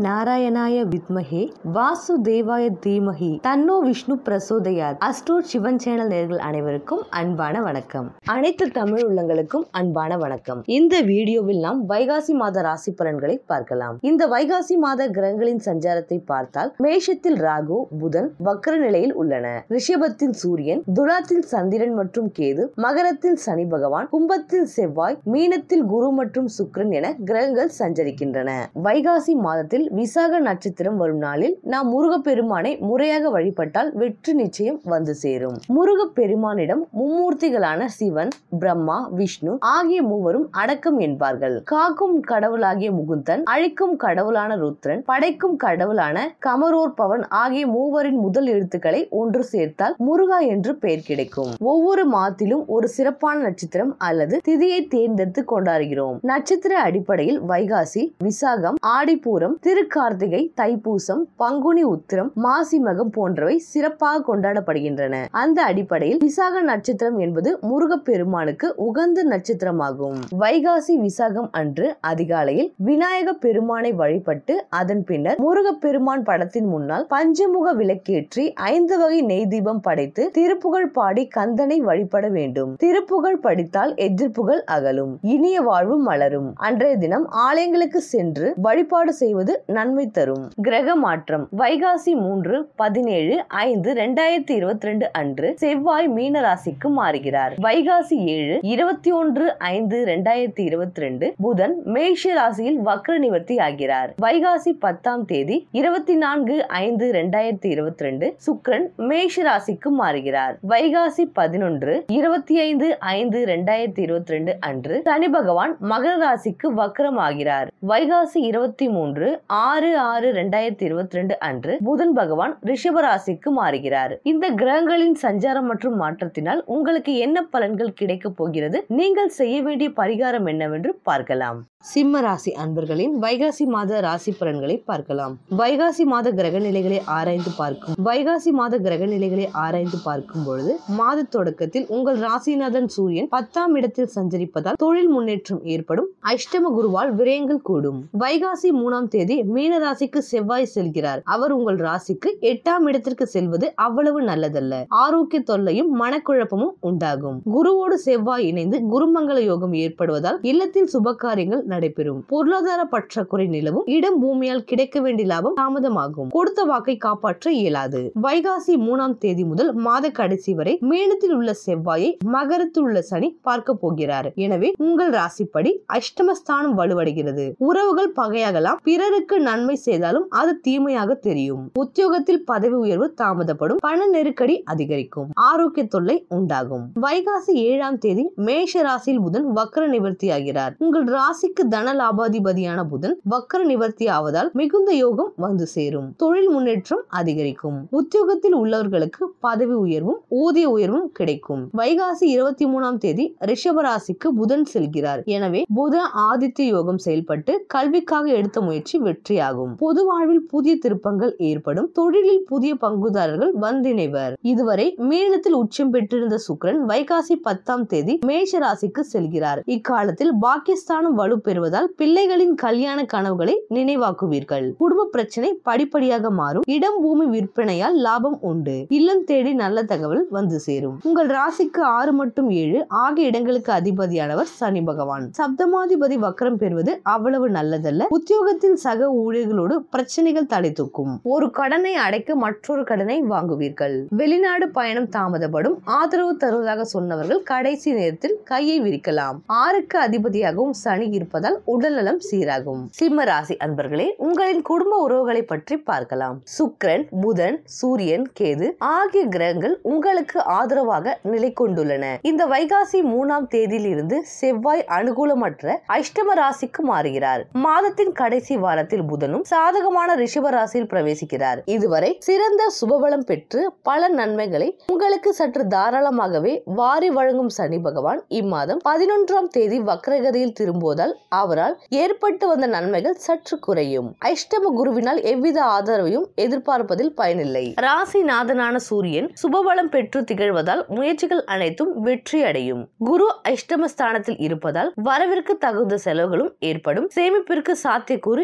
நாராயணாய வித்மஹே வாசுதேவாய தீமஹி தன்னோ விஷ்ணு பிரசோதயாத் அஸ்ட்ரோட் சிவன் சேனல் நேர்கள் அனைவருக்கும் அன்பான வணக்கம் அனைத்து தமிழ் உள்ளங்களுக்கும் அன்பான வணக்கம் இந்த வீடியோவில் நாம் வைகாசி மாத ராசி பலன்களை பார்க்கலாம் இந்த வைகாசி மாத கிரகங்களின் சஞ்சாரத்தை பார்த்தால் மேஷத்தில் ராகு புதன் வக்ர நிலையில் உள்ளன ரிஷபத்தில் சூரியன் துலாத்தில் சந்திரன் மற்றும் கேது மகரத்தில் சனி பகவான் கும்பத்தில் செவ்வாய் மீனத்தில் குரு மற்றும் சுக்கிரன் என கிரகங்கள் சஞ்சரிக்கின்றன வைகாசி மாதத்தில் விசாக நட்சத்திரம் வரும் நாளில் நாம் முருகப்பெருமானை முறையாக வழிபட்டால் வெற்றி நிச்சயம் வந்து சேரும் முருகப்பெருமானிடம் மும்மூர்த்திகளான சிவன் பிரம்மா விஷ்ணு ஆகிய மூவரும் அடக்கம் என்பார்கள் காக்கும் கடவுளாகிய முகுந்தன் அழிக்கும் கடவுளான ருத்ரன் படைக்கும் கடவுளான கமரோர் பவன் ஆகிய மூவரின் முதல் எழுத்துக்களை ஒன்று சேர்த்தால் முருகா என்று பெயர் கிடைக்கும் ஒவ்வொரு மாதத்திலும் ஒரு சிறப்பான நட்சத்திரம் அல்லது திதியை தேர்ந்தெடுத்து கொண்டாடுகிறோம் நட்சத்திர அடிப்படையில் வைகாசி விசாகம் ஆடிப்பூரம் திருக்கார்த்திகை தைப்பூசம் பங்குனி உத்திரம் மாசி மகம் போன்றவை சிறப்பாக கொண்டாடப்படுகின்றன அந்த அடிப்படையில் விசாக நட்சத்திரம் என்பது முருகப்பெருமானுக்கு உகந்த நட்சத்திரமாகும் வைகாசி விசாகம் அன்று அதிகாலையில் விநாயக பெருமானை வழிபட்டு அதன் பின்னர் முருகப்பெருமான் படத்தின் முன்னால் பஞ்சமுக விளக்கேற்றி ஐந்து வகை நெய் தீபம் படைத்து திருப்புகழ் பாடி கந்தனை வழிபட வேண்டும் திருப்புகழ் படித்தால் எதிர்ப்புகள் அகலும் இனிய வாழ்வு மலரும் அன்றைய தினம் ஆலயங்களுக்கு சென்று வழிபாடு செய்வது நன்மை தரும் கிரக மாற்றம் வைகாசி மூன்று பதினேழு ஐந்து இரண்டாயிரத்தி இருபத்தி ரெண்டு அன்று செவ்வாய் மீன ராசிக்கு மாறுகிறார் வைகாசி ஏழு இருபத்தி ஒன்று ஐந்து இரண்டாயிரத்தி இருபத்தி ரெண்டு புதன் மேஷ ராசியில் வக்ர நிவர்த்தி ஆகிறார் வைகாசி பத்தாம் தேதி இருபத்தி நான்கு ஐந்து இரண்டாயிரத்தி இருபத்தி ரெண்டு சுக்ரன் மேஷ ராசிக்கு மாறுகிறார் வைகாசி பதினொன்று இருபத்தி ஐந்து ஐந்து இரண்டாயிரத்தி இருபத்தி ரெண்டு அன்று சனி பகவான் மகர ராசிக்கு வக்ரம் ஆகிறார் வைகாசி இருபத்தி மூன்று ஆறு ஆறு இரண்டாயிரத்தி இருபத்தி ரெண்டு அன்று புதன் பகவான் ரிஷப ராசிக்கு மாறுகிறார் இந்த கிரகங்களின் சஞ்சாரம் மற்றும் மாற்றத்தினால் உங்களுக்கு என்ன பலன்கள் கிடைக்கப் போகிறது நீங்கள் செய்ய வேண்டிய பரிகாரம் என்னவென்று பார்க்கலாம் சிம்ம ராசி அன்பர்களின் வைகாசி மாத ராசி பலன்களை பார்க்கலாம் வைகாசி மாத கிரக நிலைகளை ஆராய்ந்து பார்க்கும் வைகாசி மாத கிரக நிலைகளை ஆராய்ந்து பார்க்கும் பொழுது மாத தொடக்கத்தில் உங்கள் ராசிநாதன் சூரியன் பத்தாம் இடத்தில் சஞ்சரிப்பதால் தொழில் முன்னேற்றம் ஏற்படும் அஷ்டம குருவால் விரயங்கள் கூடும் வைகாசி மூணாம் தேதி மீன ராசிக்கு செவ்வாய் செல்கிறார் அவர் உங்கள் ராசிக்கு எட்டாம் இடத்திற்கு செல்வது அவ்வளவு நல்லதல்ல ஆரோக்கிய தொல்லையும் மனக்குழப்பமும் உண்டாகும் குருவோடு செவ்வாய் இணைந்து குருமங்கள யோகம் ஏற்படுவதால் இல்லத்தில் சுப காரியங்கள் நடைபெறும் பொருளாதார பற்றாக்குறை நிலவும் இடம் பூமியால் கிடைக்க வேண்டிய லாபம் தாமதமாகும் கொடுத்த வாக்கை காப்பாற்ற இயலாது வைகாசி மூணாம் தேதி முதல் மாத கடைசி வரை மேனத்தில் உள்ள செவ்வாயை மகரத்தில் உள்ள சனி பார்க்க போகிறார் எனவே உங்கள் ராசிப்படி அஷ்டமஸ்தானம் வலுவடைகிறது உறவுகள் பகையாகலாம் பிறருக்கு நன்மை செய்தாலும் அது தீமையாக தெரியும் உத்தியோகத்தில் பதவி உயர்வு தாமதப்படும் பண நெருக்கடி அதிகரிக்கும் ஆரோக்கிய தொல்லை உண்டாகும் வைகாசி ஏழாம் தேதி மேஷ ராசியில் புதன் வக்கர நிவர்த்தி ஆகிறார் உங்கள் ராசிக்கு தன லாபாதிபதியான புதன் வக்கர நிவர்த்தி ஆவதால் மிகுந்த யோகம் வந்து சேரும் தொழில் முன்னேற்றம் அதிகரிக்கும் உத்தியோகத்தில் உள்ளவர்களுக்கு பதவி உயர்வும் ஊதிய உயர்வும் கிடைக்கும் வைகாசி இருபத்தி மூணாம் தேதி ரிஷப ராசிக்கு புதன் செல்கிறார் எனவே புத ஆதித்ய யோகம் செயல்பட்டு கல்விக்காக எடுத்த முயற்சி வெற்றியாகும் பொது வாழ்வில் புதிய திருப்பங்கள் ஏற்படும் தொழிலில் புதிய பங்குதாரர்கள் வந்திணைவர் இதுவரை மீனத்தில் உச்சம் பெற்றிருந்த சுக்கிரன் வைகாசி பத்தாம் தேதி மேஷ ராசிக்கு செல்கிறார் இக்காலத்தில் பாகிஸ்தானம் வலு பெறுவதால் பிள்ளைகளின் கல்யாண கனவுகளை நினைவாக்குவீர்கள் குடும்ப பிரச்சனை படிப்படியாக மாறும் இடம் பூமி விற்பனையால் லாபம் உண்டு இல்லம் தேடி நல்ல தகவல் வந்து சேரும் உங்கள் ராசிக்கு ஆறு மற்றும் ஏழு ஆகிய இடங்களுக்கு அதிபதியானவர் சனி பகவான் சப்தமாதிபதி வக்கரம் பெறுவது அவ்வளவு நல்லதல்ல உத்தியோகத்தில் சக ஊழியர்களோடு பிரச்சனைகள் தலை தூக்கும் ஒரு கடனை அடைக்க மற்றொரு கடனை வாங்குவீர்கள் வெளிநாடு பயணம் தாமதப்படும் ஆதரவு தருவதாக சொன்னவர்கள் கடைசி நேரத்தில் கையை விரிக்கலாம் ஆறுக்கு அதிபதியாகவும் சனி இருப்பதால் உடல்நலம் சீராகும் சிம்ம ராசி அன்பர்களே உங்களின் குடும்ப உறவுகளை பற்றி பார்க்கலாம் சுக்கிரன் புதன் சூரியன் கேது ஆகிய கிரகங்கள் உங்களுக்கு ஆதரவாக நிலை கொண்டுள்ளன இந்த வைகாசி மூணாம் தேதியில் இருந்து செவ்வாய் அனுகூலமற்ற அஷ்டம ராசிக்கு மாறுகிறார் மாதத்தின் கடைசி வாரத்தில் புதனும் சாதகமான ரிஷப ராசியில் பிரவேசிக்கிறார் இதுவரை சிறந்த சுபபலம் பெற்று பல நன்மைகளை உங்களுக்கு சற்று தாராளமாகவே வாரி வழங்கும் சனி பகவான் இம்மாதம் பதினொன்றாம் தேதி வக்ரகதியில் திரும்புவதால் அவரால் ஏற்பட்டு வந்த நன்மைகள் சற்று குறையும் அஷ்டம குருவினால் எவ்வித ஆதரவையும் எதிர்பார்ப்பதில் பயனில்லை ராசிநாதனான சூரியன் சுபபலம் பெற்று திகழ்வதால் முயற்சிகள் அனைத்தும் வெற்றி அடையும் குரு அஷ்டம ஸ்தானத்தில் இருப்பதால் வரவிற்கு தகுந்த செலவுகளும் ஏற்படும் சேமிப்பிற்கு சாத்தியக்கூறு இல்லை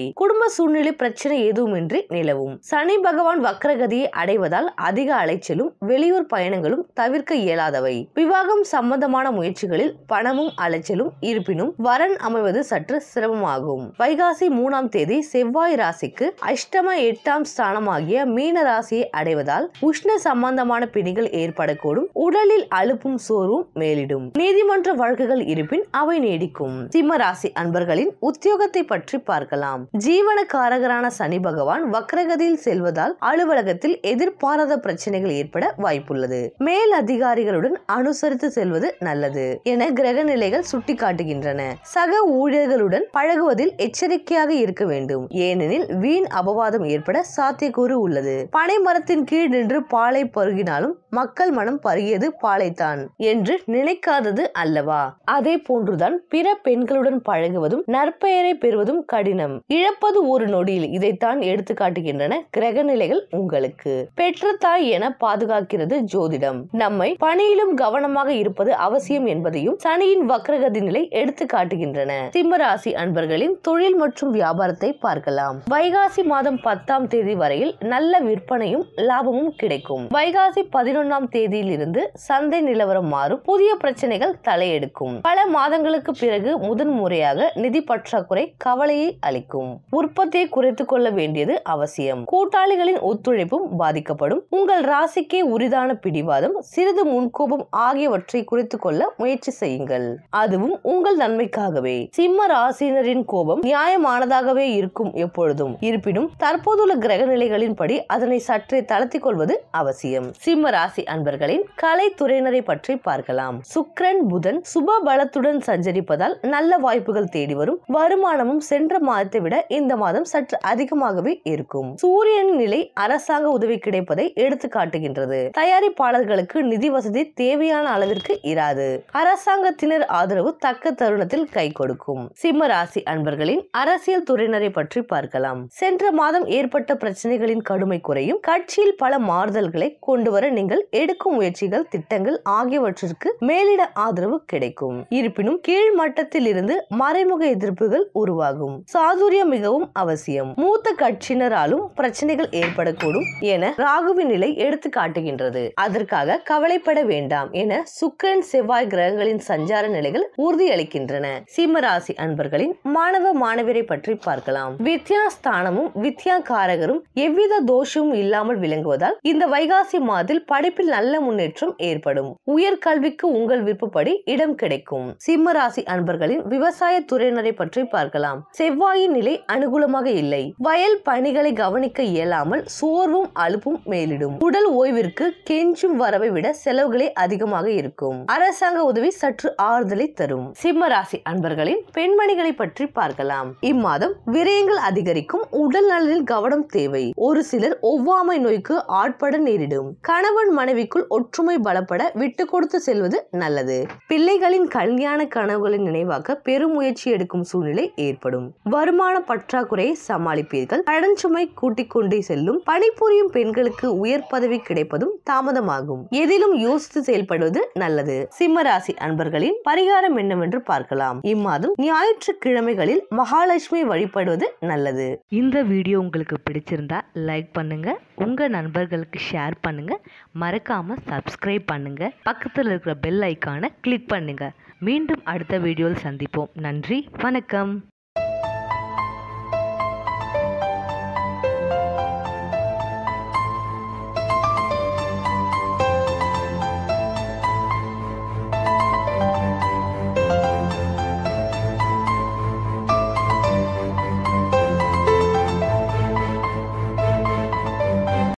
குடும்ப சூழ்நிலை பிரச்சனை எதுவுமின்றி நிலவும் சனி பகவான் வக்ரகதியை அடைவதால் அதிக அலைச்சலும் வெளியூர் பயணங்களும் தவிர்க்க இயலாதவை விவாகம் சம்பந்தமான முயற்சிகளில் பணமும் அலைச்சலும் இருப்பினும் வரன் அமைவது சற்று சிரமமாகும் வைகாசி மூணாம் தேதி செவ்வாய் ராசிக்கு அஷ்டம எட்டாம் ஸ்தானமாகிய மீன ராசியை அடைவதால் உஷ்ண சம்பந்தமான பிணிகள் ஏற்படக்கூடும் உடலில் அலுப்பும் சோர்வும் மேலிடும் நீதிமன்ற வழக்குகள் இருப்பின் அவை நீடிக்கும் சிம்ம ராசி அன்பர்களின் உத்தியோகத்தை பற்றி பார்க்கலாம் ஜீவன காரகரான சனி பகவான் வக்ரகதியில் செல்வதால் அலுவலகத்தில் எதிர்பாராத பிரச்சனைகள் ஏற்பட வாய்ப்புள்ளது மேல் அதிகாரிகளுடன் அனுசரித்து செல்வது நல்லது என கிரக நிலைகள் சுட்டிக்காட்டுகின்றன சக ஊழியர்களுடன் பழகுவதில் எச்சரிக்கையாக இருக்க வேண்டும் ஏனெனில் வீண் அபவாதம் ஏற்பட சாத்தியக்கூறு உள்ளது பனை மரத்தின் கீழ் நின்று பாலை பருகினாலும் மக்கள் மனம் பருகியது பாலைத்தான் என்று நினைக்காதது அல்லவா அதே போன்றுதான் பிற பெண்களுடன் பழகுவதும் நற்பெயரை பெறுவதும் கடினம் இழப்பது ஒரு நொடியில் இதைத்தான் எடுத்து காட்டுகின்றன கிரக நிலைகள் உங்களுக்கு பெற்ற தாய் என பாதுகாக்கிறது ஜோதிடம் நம்மை பணியிலும் கவனமாக இருப்பது அவசியம் என்பதையும் சனியின் வக்ரகதி நிலை எடுத்து காட்டுகின்றன சிம்மராசி அன்பர்களின் தொழில் மற்றும் வியாபாரத்தை பார்க்கலாம் வைகாசி மாதம் பத்தாம் தேதி வரையில் நல்ல விற்பனையும் லாபமும் கிடைக்கும் வைகாசி பதினொன்றாம் தேதியில் இருந்து சந்தை நிலவரம் மாறும் புதிய பிரச்சனைகள் தலையெடுக்கும் பல மாதங்களுக்கு பிறகு முதன் முறையாக நிதி பற்றாக்குறை கவலையை அளிக்கும் உற்பத்தியை குறைத்துக் கொள்ள வேண்டியது அவசியம் கூட்டாளிகளின் ஒத்துழைப்பும் பாதிக்கப்படும் உங்கள் ராசிக்கே உரிதான பிடிவாதம் சிறிது முன்கோபம் ஆகியவற்றை குறைத்துக் கொள்ள முயற்சி செய்யுங்கள் அதுவும் உங்கள் நன்மைக்காகவே சிம்ம ராசியினரின் கோபம் நியாயமானதாகவே இருக்கும் எப்பொழுதும் இருப்பினும் தற்போதுள்ள கிரக நிலைகளின்படி அதனை சற்றே தளர்த்திக் கொள்வது அவசியம் சிம்ம ராசி அன்பர்களின் கலைத்துறையினரை பற்றி பார்க்கலாம் சுக்கிரன் புதன் சுப பலத்துடன் சஞ்சரிப்பதால் நல்ல வாய்ப்புகள் தேடி வரும் வருமானமும் சென்ற மாதத்தை விட இந்த மாதம் சற்று அதிகமாகவே இருக்கும் சூரியனின் நிலை அரசாங்க உதவி கிடைப்பதை எடுத்து காட்டுகின்றது தயாரிப்பாளர்களுக்கு நிதி வசதி தேவையான அளவிற்கு இராது அரசாங்கத்தினர் ஆதரவு தக்க தருணத்தில் கை கொடுக்கும் சிம்ம ராசி அன்பர்களின் அரசியல் துறையினரை பற்றி பார்க்கலாம் சென்ற மாதம் ஏற்பட்ட பிரச்சனைகளின் கடுமை குறையும் கட்சியில் பல மாறுதல்களை கொண்டு வர நீங்கள் எடுக்கும் முயற்சிகள் திட்டங்கள் ஆகியவற்றிற்கு மேலிட ஆதரவு கிடைக்கும் இருப்பினும் கீழ் மட்டத்தில் இருந்து மறைமுக எதிர்ப்புகள் உருவாகும் சாதுரியம் மிகவும் அவசியம் மூத்த கட்சியினராலும் பிரச்சனைகள் ஏற்படக்கூடும் என ராகுவின் நிலை எடுத்து காட்டுகின்றது அதற்காக கவலைப்பட வேண்டாம் என சுக்கிரன் செவ்வாய் கிரகங்களின் சஞ்சார நிலைகள் உறுதியளிக்கின்றன சிம்மராசி அன்பர்களின் மாணவ மாணவியரை பற்றி பார்க்கலாம் வித்யா ஸ்தானமும் வித்யா காரகரும் எவ்வித தோஷமும் இல்லாமல் விளங்குவதால் இந்த வைகாசி மாதத்தில் படிப்பில் நல்ல முன்னேற்றம் ஏற்படும் உயர்கல்விக்கு உங்கள் விருப்பப்படி இடம் கிடைக்கும் சிம்மராசி அன்பர்களின் விவசாய துறையினரை பற்றி பார்க்கலாம் செவ்வாயின் நிலை அனுகூலமாக இல்லை வயல் பணிகளை கவனிக்க இயலாமல் சோர்வும் அலுப்பும் மேலிடும் உடல் ஓய்விற்கு கெஞ்சும் வரவை விட செலவுகளே அதிகமாக இருக்கும் அரசாங்க உதவி சற்று ஆறுதலை தரும் சிம்ம ராசி அன்பர்களின் பெண்மணிகளை பற்றி பார்க்கலாம் இம்மாதம் விரயங்கள் அதிகரிக்கும் உடல் நலனில் கவனம் தேவை ஒரு சிலர் ஒவ்வாமை நோய்க்கு ஆட்பட நேரிடும் கணவன் மனைவிக்குள் ஒற்றுமை பலப்பட விட்டு கொடுத்து செல்வது நல்லது பிள்ளைகளின் கல்யாண கனவுகளை நினைவாக்க பெருமுயற்சி எடுக்கும் சூழ்நிலை ஏற்படும் வருமான பற்றாக்குறையை சமாளிப்பீர்கள் கடன் சுமை கூட்டிக் கொண்டே செல்லும் பணிபுரியும் பெண்களுக்கு உயர் பதவி கிடைப்பதும் தாமதமாகும் எதிலும் யோசித்து செயல்படுவது நல்லது சிம்மராசி அன்பர்களின் பரிகாரம் என்னவென்று பார்க்கலாம் இம்மாதம் ஞாயிற்றுக்கிழமைகளில் மகாலட்சுமி வழிபடுவது நல்லது இந்த வீடியோ உங்களுக்கு பிடிச்சிருந்தா லைக் பண்ணுங்க உங்க நண்பர்களுக்கு ஷேர் பண்ணுங்க மறக்காம சப்ஸ்கிரைப் பண்ணுங்க பக்கத்தில் இருக்கிற பெல் ஐக்கானை கிளிக் பண்ணுங்க மீண்டும் அடுத்த வீடியோவில் சந்திப்போம் நன்றி வணக்கம்